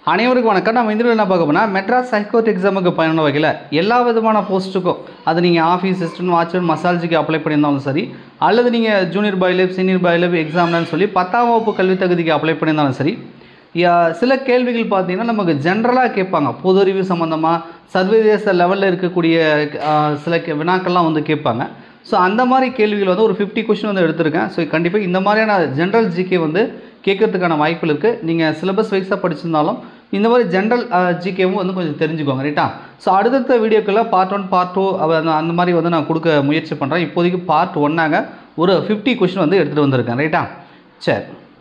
அனைவருக்கும் வணக்கம் நம்ம இந்த என்ன பார்க்க போனால் மெட்ராஸ் ஹைகோர்ட் எக்ஸாமுக்கு பயனுள்ள வகையில் எல்லா விதமான போஸ்ட்டுக்கும் அது நீங்கள் ஆஃபீஸ் அசிஸ்டன்ட் வாட்ச்மேன் மசால்ஜிக்கு அப்ளை பண்ணியிருந்தாலும் சரி அல்லது நீங்கள் ஜூனியர் பாய்லப் சீனியர் பாய்லப் எக்ஸாம்னு சொல்லி பத்தாம் வகுப்பு கல்வி தகுதிக்கு அப்ளை பண்ணியிருந்தாலும் சரி யா- சில கேள்விகள் பார்த்தீங்கன்னா நமக்கு ஜென்ரலாக கேட்பாங்க பொது அறிவு சம்மந்தமாக சர்வதேச லெவலில் இருக்கக்கூடிய ஆ, சில கே- வினாக்கள்லாம் வந்து கேட்பாங்க ஸோ அந்த மாதிரி கேள்விகள் வந்து ஒரு ஃபிஃப்டி கொஷின் வந்து எடுத்திருக்கேன் ஸோ கண்டிப்பாக இந்த மாதிரியான ஜென்ரல் ஜிகே வந்து கேட்கறதுக்கான வாய்ப்புகள் இருக்குது நீங்கள் சிலபஸ் வைஸாக படிச்சிருந்தாலும் இந்த மாதிரி ஜென்ரல் ஜிகேவும் வந்து கொஞ்சம் தெரிஞ்சுக்கோங்க ரைட்டா ஸோ அடுத்தடுத்த வீடியோக்களில் பார்ட் ஒன் பார்ட் டூ அந்த மாதிரி வந்து நான் கொடுக்க முயற்சி பண்ணுறேன் இப்போதைக்கு பார்ட் ஒன்னாக ஒரு ஃபிஃப்டி கொஷின் வந்து எடுத்துகிட்டு வந்திருக்கேன் ரைட்டா சரி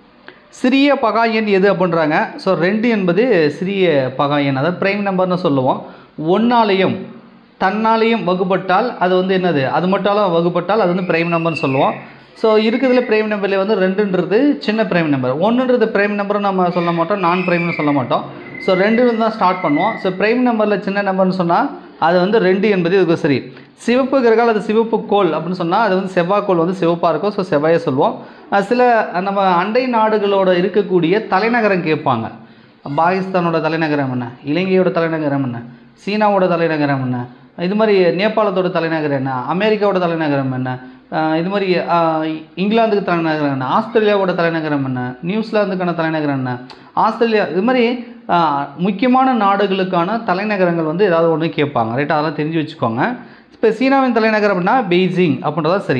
சிறிய பகா எண் எது அப்படின்றாங்க ஸோ ரெண்டு என்பது சிறிய பகா எண் அதாவது பிரைம் நம்பர்னு சொல்லுவோம் ஒன்னாலையும் தன்னாலையும் வகுப்பட்டால் அது வந்து என்னது அது மட்டும் வகுப்பட்டால் அது வந்து பிரைம் நம்பர்னு சொல்லுவோம் ஸோ இருக்கிறதுல பிரைம் நம்பரில் வந்து ரெண்டுன்றது சின்ன பிரைம் நம்பர் ஒன்றுன்றது பிரைம் நம்பர் நம்ம சொல்ல மாட்டோம் நான் பிரைம்னு சொல்ல மாட்டோம் ஸோ ரெண்டு தான் ஸ்டார்ட் பண்ணுவோம் ஸோ பிரைம் நம்பரில் சின்ன நம்பர்னு சொன்னால் அது வந்து ரெண்டு என்பது இதுக்கு சரி சிவப்பு கிரகால் அது சிவப்பு கோள் அப்படின்னு சொன்னால் அது வந்து செவ்வாய்க்கோள் வந்து சிவப்பாக இருக்கும் ஸோ செவ்வாயை சொல்லுவோம் அஹ் சில நம்ம அண்டை நாடுகளோட இருக்கக்கூடிய தலைநகரம் கேட்பாங்க பாகிஸ்தானோட தலைநகரம் என்ன இலங்கையோட தலைநகரம் என்ன சீனாவோட தலைநகரம் என்ன இது மாதிரி நேபாளத்தோட தலைநகரம் என்ன அமெரிக்காவோட தலைநகரம் என்ன அஹ் இது மாதிரி அஹ், இங்கிலாந்துக்கு தலைநகரம் என்ன ஆஸ்திரேலியாவோட தலைநகரம் என்ன நியூசிலாந்துக்கான தலைநகரம் என்ன ஆஸ்திரேலியா இது மாதிரி அஹ், முக்கியமான நாடுகளுக்கான தலைநகரங்கள் வந்து ஏதாவது ஒன்று கேட்பாங்க ரைட் அதெல்லாம் தெரிஞ்சு வச்சுக்கோங்க இப்போ சீனாவின் தலைநகரம் அப்படின்னா பெய்ஜிங் அப்படின்றதா சரி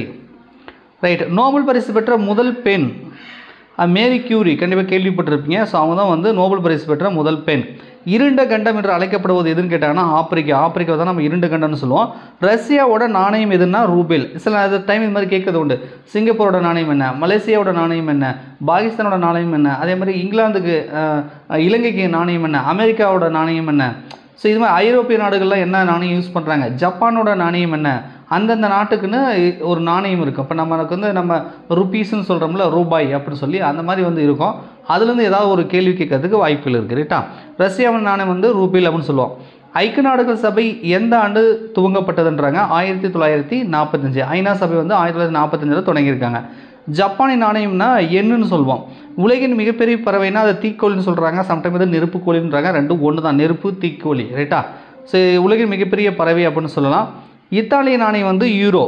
ரைட் நோபல் பரிசு பெற்ற முதல் பெண் அஹ் மேரி கியூரி கண்டிப்பாக கேள்விப்பட்டிருப்பீங்க ஸோ அவங்க தான் வந்து நோபல் பரிசு பெற்ற முதல் பெண் இருண்ட கண்டம் என்று அழைக்கப்படுவது எதுன்னு கேட்டாங்கன்னா ஆப்பிரிக்கா ஆப்பிரிக்கா தான் நம்ம இருண்ட கண்டம்னு சொல்லுவோம் ரஷ்யாவோட நாணயம் எதுன்னா ரூபேல் சில டைம் இது மாதிரி கேட்கறது உண்டு சிங்கப்பூரோட நாணயம் என்ன மலேசியாவோட நாணயம் என்ன பாகிஸ்தானோட நாணயம் என்ன அதே மாதிரி இங்கிலாந்துக்கு அஹ், இலங்கைக்கு நாணயம் என்ன அமெரிக்காவோட நாணயம் என்ன ஸோ இது மாதிரி ஐரோப்பிய நாடுகள்லாம் என்ன நாணயம் யூஸ் பண்ணுறாங்க ஜப்பானோட நாணயம் என்ன அந்தந்த நாட்டுக்குன்னு ஒரு நாணயம் இருக்கும் இப்போ நம்மளுக்கு வந்து நம்ம ருப்பீஸ்னு சொல்கிறோம்ல ரூபாய் அப்படின்னு சொல்லி அந்த மாதிரி வந்து இருக்கும் அதுலேருந்து ஏதாவது ஒரு கேள்வி கேட்கறதுக்கு வாய்ப்புகள் இருக்குது ரைட்டா ரஷ்யாவின் நாணயம் வந்து ரூபில் அப்படின்னு சொல்லுவோம் ஐக்கிய நாடுகள் சபை எந்த ஆண்டு துவங்கப்பட்டதுன்றாங்க ஆயிரத்தி தொள்ளாயிரத்தி நாற்பத்தஞ்சு ஐநா சபை வந்து ஆயிரத்தி தொள்ளாயிரத்தி நாற்பத்தஞ்சில் தொடங்கியிருக்காங்க ஜப்பானின் நாணயம்னா என்னன்னு சொல்லுவோம் உலகின் மிகப்பெரிய பறவைனா அது தீக்கோழின்னு சொல்கிறாங்க சம்டைம் வந்து நெருப்பு கோழின்றாங்க ரெண்டும் ஒன்று தான் நெருப்பு தீக்கோழி ரைட்டா ஸோ உலகின் மிகப்பெரிய பறவை அப்படின்னு சொல்லலாம் இத்தாலிய நாணயம் வந்து யூரோ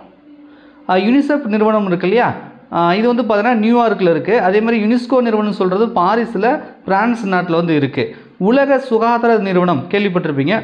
ஆஹ் யுனிசெஃப் நிறுவனம் இருக்கு இல்லையா ஆஹ் இது வந்து பார்த்தீங்கன்னா நியூயார்க்கில் இருக்குது அதே மாதிரி யுனெஸ்கோ நிறுவனம் சொல்கிறது பாரிஸில் பிரான்ஸ் நாட்டில் வந்து இருக்குது உலக சுகாதார நிறுவனம் கேள்விப்பட்டிருப்பீங்க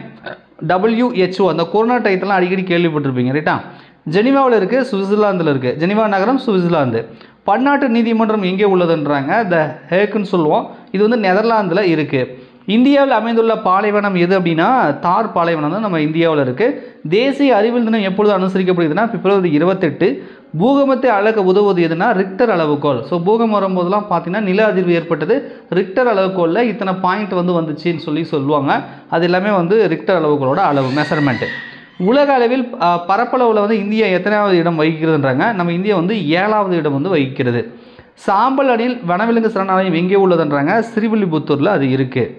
WHO அந்த கொரோனா டயத்தெல்லாம் அடிக்கடி கேள்விப்பட்டிருப்பீங்க ரைட்டா ஜெனிவாவில் இருக்குது சுவிட்சர்லாந்தில் இருக்குது ஜெனிவா நகரம் சுவிட்சர்லாந்து பன்னாட்டு நீதிமன்றம் எங்கே உள்ளதுன்றாங்க த ஹேக்குன்னு சொல்லுவோம் இது வந்து நெதர்லாந்தில் இருக்குது இந்தியாவில் அமைந்துள்ள பாலைவனம் எது அப்படின்னா தார் பாலைவனம் தான் நம்ம இந்தியாவில் இருக்குது தேசிய அறிவியல் தினம் எப்பொழுது அனுசரிக்கப்படுதுன்னா பிப்ரவரி இருபத்தெட்டு பூகம்பத்தை அளக்க உதவுவது எதுனா ரிக்டர் அளவுகோல் ஸோ பூகம்பம் வரும்போதெல்லாம் பார்த்தீங்கன்னா நில அதிர்வு ஏற்பட்டது ரிக்டர் அளவுகோலில் இத்தனை பாயிண்ட் வந்து வந்துச்சுன்னு சொல்லி சொல்லுவாங்க அது எல்லாமே வந்து ரிக்டர் அளவுகோலோட அளவு மெஷர்மெண்ட்டு உலக அளவில் அஹ், பரப்பளவில் வந்து இந்தியா எத்தனாவது இடம் வகிக்கிறதுன்றாங்க நம்ம இந்தியா வந்து ஏழாவது இடம் வந்து வகிக்கிறது சாம்பல் அணில் வனவிலங்கு சரணாலயம் எங்கே உள்ளதுன்றாங்க ஸ்ரீவில்லிபுத்தூரில் அது இருக்குது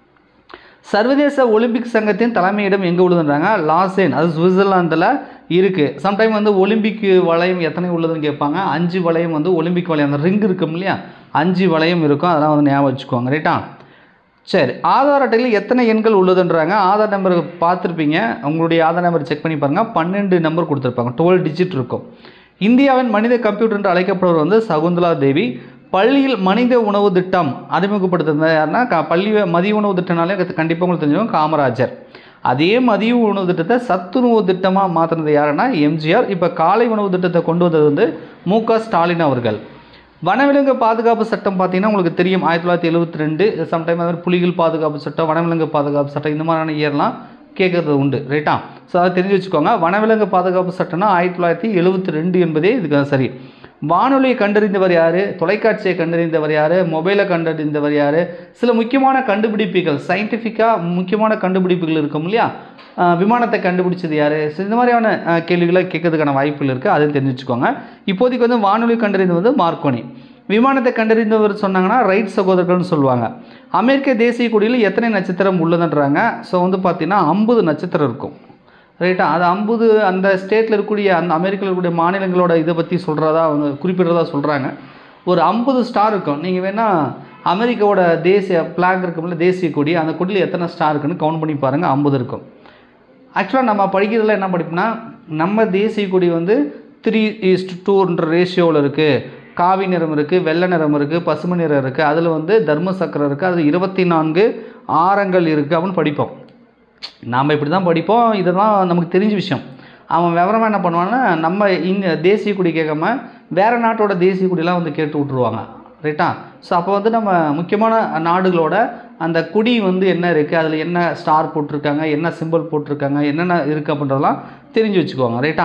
சர்வதேச ஒலிம்பிக் சங்கத்தின் தலைமையிடம் எங்கே உள்ளதுன்றாங்க லாசேன் அது சுவிட்சர்லாந்தில் இருக்குது சம்டைம் வந்து ஒலிம்பிக் வளையம் எத்தனை உள்ளதுன்னு கேட்பாங்க அஞ்சு வளையம் வந்து ஒலிம்பிக் வளையம் அந்த ரிங் இருக்கும் இல்லையா அஞ்சு வளையம் இருக்கும் அதெல்லாம் வந்து ஞாபகம் வச்சுக்கோங்க ரைட்டா சரி ஆதார் அட்டையில் எத்தனை எண்கள் உள்ளதுன்றாங்க ஆதார் நம்பர் பார்த்துருப்பீங்க உங்களுடைய ஆதார் நம்பர் செக் பண்ணி பாருங்கள் பன்னெண்டு நம்பர் கொடுத்துருப்பாங்க டுவெல் டிஜிட் இருக்கும் இந்தியாவின் மனித கம்ப்யூட்டர் என்று அழைக்கப்படுவர் வந்து சகுந்தலா தேவி பள்ளியில் மனித உணவு திட்டம் அறிமுகப்படுத்துறது யாருன்னா க- பள்ளி மதிய உணவு திட்டம்னாலே கண்டிப்பாக உங்களுக்கு தெரிஞ்சவங்க காமராஜர் அதே மதிய உணவு திட்டத்தை சத்துணவு திட்டமாக மாற்றினது யாருன்னா எம்ஜிஆர் இப்போ காலை உணவு திட்டத்தை கொண்டு வந்தது வந்து மு க ஸ்டாலின் அவர்கள் வனவிலங்கு பாதுகாப்பு சட்டம் பார்த்தீங்கன்னா உங்களுக்கு தெரியும் ஆயிரத்தி தொள்ளாயிரத்தி எழுபத்தி ரெண்டு சம்டைம் மாதிரி புலிகள் பாதுகாப்பு சட்டம் வனவிலங்கு பாதுகாப்பு சட்டம் இந்த மாதிரியான இயர்லாம் கேட்கறது உண்டு ரைட்டா ஸோ அதை தெரிஞ்சு வச்சுக்கோங்க வனவிலங்கு பாதுகாப்பு சட்டம்னா ஆயிரத்தி தொள்ளாயிரத்தி எழுபத்தி ரெண்டு என்பதே இதுக்கு சரி வானொலியை கண்டறிந்தவர் யார் தொலைக்காட்சியை கண்டறிந்தவர் யார் மொபைலை கண்டறிந்தவர் யார் சில முக்கியமான கண்டுபிடிப்புகள் சயின்டிஃபிக்காக முக்கியமான கண்டுபிடிப்புகள் இருக்கும் இல்லையா ஆஹ் விமானத்தை கண்டுபிடிச்சது யார் இந்த மாதிரியான ஆஹ் கேள்விகளை கேட்கறதுக்கான வாய்ப்புகள் இருக்குது அதை தெரிஞ்சு வச்சுக்கோங்க இப்போதைக்கு வந்து வானொலி கண்டறிந்தது வந்து மார்க்கோனி விமானத்தை கண்டறிந்தவர் சொன்னாங்கன்னா ரைட் சகோதரர்கள்னு சொல்லுவாங்க அமெரிக்க தேசிய கொடியில் எத்தனை நட்சத்திரம் உள்ளதுன்றாங்க ஸோ வந்து பார்த்தீங்கன்னா ஐம்பது நட்சத்திரம் இருக்கும் ரைட்டா அது ஐம்பது அந்த ஸ்டேட்டில் இருக்கக்கூடிய அந்த அமெரிக்காவில் இருக்கக்கூடிய மாநிலங்களோட இதை பற்றி சொல்கிறதா அவங்க குறிப்பிடுறதா சொல்கிறாங்க ஒரு ஐம்பது ஸ்டார் இருக்கும் நீங்கள் வேணால் அமெரிக்காவோட தேசிய ஃப்ளாக் இருக்கும்ல தேசிய கொடி அந்த கொடியில் எத்தனை ஸ்டார் இருக்குன்னு கவுண்ட் பண்ணி பாருங்கள் ஐம்பது இருக்கும் ஆக்சுவலாக நம்ம படிக்கிறதுல என்ன படிப்போம்னா நம்ம தேசிய கொடி வந்து த்ரீ ஈஸ்ட் டூன்ற ரேஷியோவில் இருக்குது காவி நிறம் இருக்குது வெள்ளை நிறம் இருக்குது பசுமை நிறம் இருக்குது அதில் வந்து தர்ம சக்கரம் இருக்குது அதில் இருபத்தி நான்கு ஆரங்கள் இருக்குது அப்படின்னு படிப்போம் நாம் இப்படி தான் படிப்போம் இதெல்லாம் நமக்கு தெரிஞ்ச விஷயம் அவன் விவரமாக என்ன பண்ணுவான்னா நம்ம இங்கே தேசிய கொடி கேட்காம வேறு நாட்டோட தேசிய கொடிலாம் வந்து கேட்டு விட்ருவாங்க ரைட்டா ஸோ அப்போ வந்து நம்ம முக்கியமான நாடுகளோட அந்த கொடி வந்து என்ன இருக்குது அதில் என்ன ஸ்டார் போட்டிருக்காங்க என்ன சிம்பிள் போட்டிருக்காங்க என்னென்ன இருக்குது அப்படின்றதெல்லாம் தெரிஞ்சு வச்சுக்கோங்க ரைட்டா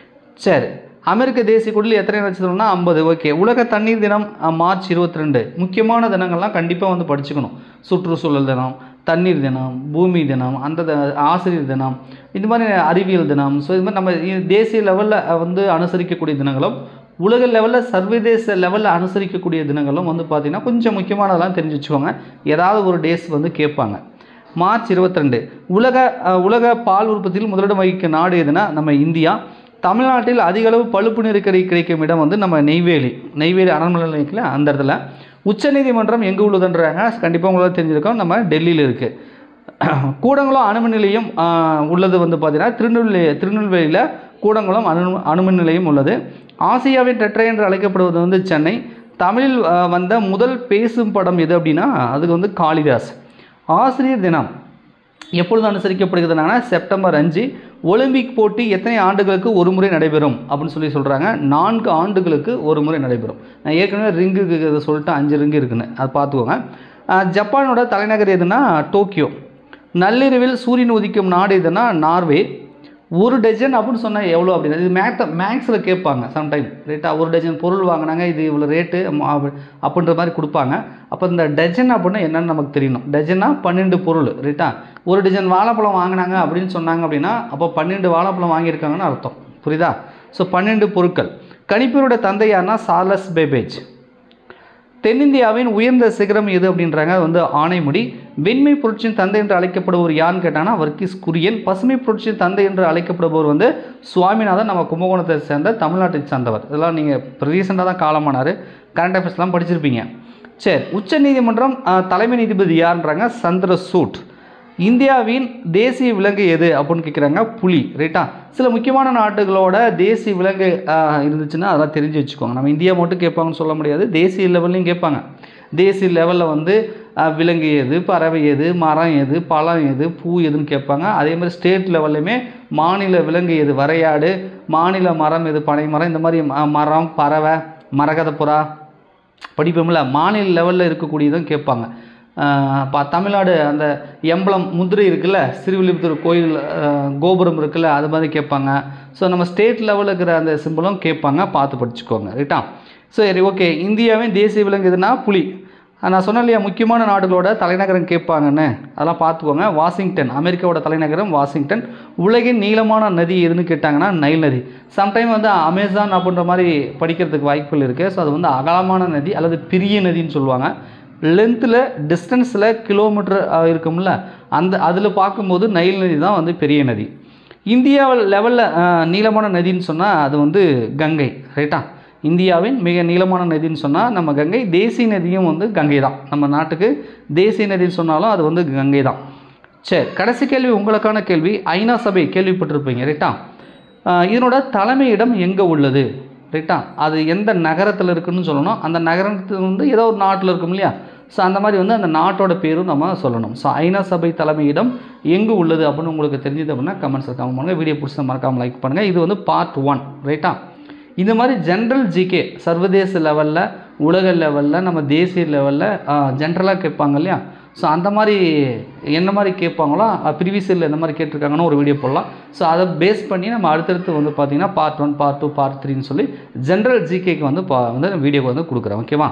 சரி அமெரிக்க தேசிய கொடியில் எத்தனை நட்சத்திரம்னா ஐம்பது ஓகே உலக தண்ணீர் தினம் அஹ், மார்ச் இருபத்தி ரெண்டு முக்கியமான தினங்கள்லாம் கண்டிப்பாக வந்து படிச்சுக்கணும் சுற்றுச்சூழல் தினம் தண்ணீர் தினம் பூமி தினம் அந்த த- ஆசிரியர் தினம் இந்த மாதிரி அறிவியல் தினம் ஸோ இது மாதிரி நம்ம இ- தேசிய லெவலில் வந்து அனுசரிக்கக்கூடிய தினங்களும் உலக லெவலில் சர்வதேச லெவலில் அனுசரிக்கக்கூடிய தினங்களும் வந்து பார்த்திங்கன்னா கொஞ்சம் முக்கியமானதெல்லாம் தெரிஞ்சு வச்சுக்கோங்க ஏதாவது ஒரு டேஸ் வந்து கேட்பாங்க மார்ச் 22 உலக அஹ், உலக பால் உற்பத்தியில் முதலிடம் வகிக்கும் நாடு எதுனா நம்ம இந்தியா தமிழ்நாட்டில் அதிக அளவு பழுப்பு நெருக்கடி கிடைக்கும் இடம் வந்து நம்ம நெய்வேலி நெய்வேலி அரண்மனை நிலையத்தில் அந்த இடத்துல உச்சநீதிமன்றம் எங்கே உள்ளதுன்றாங்க கண்டிப்பாக உங்களுக்கு தெரிஞ்சிருக்கோம் நம்ம டெல்லியில் இருக்குது கூடங்குளம் அணுமின் நிலையம் ஆஹ், உள்ளது வந்து பார்த்தீங்கன்னா திருநெல்வேலி திருநெல்வேலியில் கூடங்குளம் அணு அணுமின் நிலையம் உள்ளது ஆசியாவின் டெட்ரை என்று அழைக்கப்படுவது வந்து சென்னை தமிழில் ஆஹ், வந்த முதல் பேசும் படம் எது அப்படின்னா அதுக்கு வந்து காளிதாஸ் ஆசிரியர் தினம் எப்பொழுது அனுசரிக்கப்படுகிறதுனா செப்டம்பர் அஞ்சு ஒலிம்பிக் போட்டி எத்தனை ஆண்டுகளுக்கு ஒரு முறை நடைபெறும் அப்படின்னு சொல்லி சொல்கிறாங்க நான்கு ஆண்டுகளுக்கு ஒரு முறை நடைபெறும் நான் ஏற்கனவே ரிங்குக்கு இதை சொல்லிட்டு அஞ்சு ரிங்கு இருக்குன்னு அது பார்த்துக்கோங்க அஹ் ஜப்பானோட தலைநகர் எதுனா டோக்கியோ நள்ளிரவில் சூரியன் உதிக்கும் நாடு எதுனா நார்வே ஒரு டஜன் அப்படின்னு சொன்னால் எவ்வளோ அப்படின்னு இது மேத்த மேக்ஸில் கேட்பாங்க சம்டைம் ரைட்டா ஒரு டஜன் பொருள் வாங்கினாங்க இது இவ்வளோ ரேட்டு அப்படின்ற மாதிரி கொடுப்பாங்க அப்போ இந்த டஜன் அப்படின்னா என்னன்னு நமக்கு தெரியணும் டஜனா பன்னெண்டு பொருள் ரைட்டா ஒரு டஜன் வாழைப்பழம் வாங்கினாங்க அப்படின்னு சொன்னாங்க அப்படின்னா அப்போ பன்னெண்டு வாழைப்பழம் வாங்கியிருக்காங்கன்னு அர்த்தம் புரியுதா ஸோ பன்னெண்டு பொருட்கள் கணிப்பீரோட தந்தை யாருன்னா சார்லஸ் பேபேஜ் தென்னிந்தியாவின் உயர்ந்த சிகரம் எது அப்படின்றாங்க அது வந்து ஆனைமுடி வெண்மை புரட்சியின் தந்தை என்று அழைக்கப்படுபவர் யாருன்னு கேட்டாங்கன்னா வர்க்கீஸ் குரியன் பசுமை புரட்சியின் தந்தை என்று அழைக்கப்படுபவர் வந்து சுவாமிநாதன் நம்ம கும்பகோணத்தை சேர்ந்த தமிழ்நாட்டை சேர்ந்தவர் இதெல்லாம் நீங்கள் இப்போ ரீசெண்டாக தான் காலமானார் கரண்ட் அஃபேர்ஸ்லாம் படிச்சிருப்பீங்க சரி உச்ச நீதிமன்றம் அஹ், தலைமை நீதிபதி யாருன்றாங்க சந்திரசூட் இந்தியாவின் தேசிய விலங்கு எது அப்படின்னு கேட்குறாங்க புலி ரைட்டா சில முக்கியமான நாட்டுகளோட தேசிய விலங்கு ஆஹ், இருந்துச்சுன்னா அதெல்லாம் தெரிஞ்சு வச்சுக்கோங்க நம்ம இந்தியா மட்டும் கேட்பாங்கன்னு சொல்ல முடியாது தேசிய லெவல்லையும் கேட்பாங்க தேசிய லெவலில் வந்து ஆஹ், விலங்கு எது பறவை எது மரம் எது பழம் எது பூ எதுன்னு கேட்பாங்க அதே மாதிரி ஸ்டேட் லெவல்லையுமே மாநில விலங்கு எது வரையாடு மாநில மரம் எது பனை மரம் இந்த மாதிரி ம- மரம் பறவை மரகத புறா படிப்போம்ல மாநில லெவலில் இருக்கக்கூடியதும் கேட்பாங்க இப்போ தமிழ்நாடு அந்த எம்பளம் முதிரை இருக்குல்ல ஸ்ரீவில்லிபுத்தூர் கோயில் ஆஹ், கோபுரம் இருக்குல்ல அது மாதிரி கேட்பாங்க ஸோ நம்ம ஸ்டேட் லெவலில் இருக்கிற அந்த சிம்பிளும் கேட்பாங்க பார்த்து படிச்சுக்கோங்க ரைட்டா சரி ஓகே இந்தியாவின் தேசிய விலங்கு எதுனா புலி நான் சொன்னேன் இல்லையா முக்கியமான நாடுகளோட தலைநகரம் கேட்பாங்கன்னு அதெல்லாம் பார்த்துக்கோங்க வாஷிங்டன் அமெரிக்காவோட தலைநகரம் வாஷிங்டன் உலகின் நீளமான நதி எதுன்னு கேட்டாங்கன்னா நைல் நதி சம்டைம் வந்து அமேசான் அப்படின்ற மாதிரி படிக்கிறதுக்கு வாய்ப்புகள் இருக்குது ஸோ அது வந்து அகலமான நதி அல்லது பெரிய நதின்னு சொல்லுவாங்க லென்த்தில் டிஸ்டன்ஸில் கிலோமீட்டர் இருக்கும்ல அந்த அதில் பார்க்கும்போது நைல் நதி தான் வந்து பெரிய நதி இந்தியா லெவலில் நீளமான நதின்னு சொன்னால் அது வந்து கங்கை ரைட்டா இந்தியாவின் மிக நீளமான நதின்னு சொன்னால் நம்ம கங்கை தேசிய நதியும் வந்து கங்கை தான் நம்ம நாட்டுக்கு தேசிய நதின்னு சொன்னாலும் அது வந்து கங்கை தான் சரி கடைசி கேள்வி உங்களுக்கான கேள்வி ஐநா சபை கேள்விப்பட்டிருப்பீங்க ரைட்டா ஆஹ் இதனோட தலைமையிடம் எங்கே உள்ளது ரைட்டா அது எந்த நகரத்தில் இருக்குன்னு சொல்லணும் அந்த நகரத்து வந்து ஏதோ ஒரு நாட்டில் இருக்கும் இல்லையா ஸோ அந்த மாதிரி வந்து அந்த நாட்டோட பேரும் நம்ம சொல்லணும் ஸோ ஐநா சபை தலைமையிடம் எங்கே உள்ளது அப்படின்னு உங்களுக்கு தெரிஞ்சது அப்படின்னா கமெண்ட்ஸில் கமெண்ட் பண்ணுங்கள் வீடியோ பிடிச்சா மறக்காமல் லைக் பண்ணுங்கள் இது வந்து பார்ட் ஒன் ரைட்டா இந்த மாதிரி ஜென்ரல் ஜிகே சர்வதேச லெவலில் உலக லெவலில் நம்ம தேசிய லெவலில் ஜென்ரலாக கேட்பாங்க இல்லையா ஸோ அந்த மாதிரி என்ன மாதிரி கேட்பாங்களோ ப்ரீவியஸ் இயரில் எந்த மாதிரி கேட்டிருக்காங்கன்னு ஒரு வீடியோ போடலாம் ஸோ அதை பேஸ் பண்ணி நம்ம அடுத்தடுத்து வந்து பார்த்திங்கன்னா part one part two part த்ரீன்னு சொல்லி ஜென்ரல் ஜிகேக்கு வந்து பா வந்து வீடியோ வந்து கொடுக்குறேன் ஓகேவா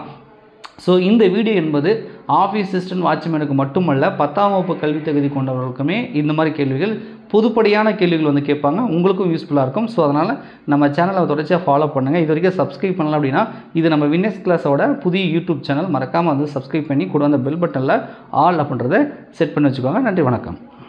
ஸோ இந்த வீடியோ என்பது ஆஃபீஸ் அசிஸ்டன்ட் வாட்ச்மேனுக்கு மட்டுமல்ல பத்தாம் வகுப்பு கல்வி தகுதி கொண்டவர்களுக்குமே இந்த மாதிரி கேள்விகள் பொதுப்படியான கேள்விகள் வந்து கேட்பாங்க உங்களுக்கும் யூஸ்ஃபுல்லாக இருக்கும் ஸோ அதனால் நம்ம சேனலை தொடர்ச்சியாக ஃபாலோ பண்ணுங்கள் இது வரைக்கும் சப்ஸ்கிரைப் பண்ணலாம் அப்படின்னா இது நம்ம வின்னர்ஸ் கிளாஸோட புதிய யூடியூப் சேனல் மறக்காமல் வந்து சப்ஸ்கிரைப் பண்ணி கூட அந்த பெல் பட்டனில் ஆல் அப்படின்றத செட் பண்ணி வச்சுக்கோங்க நன்றி வணக்கம்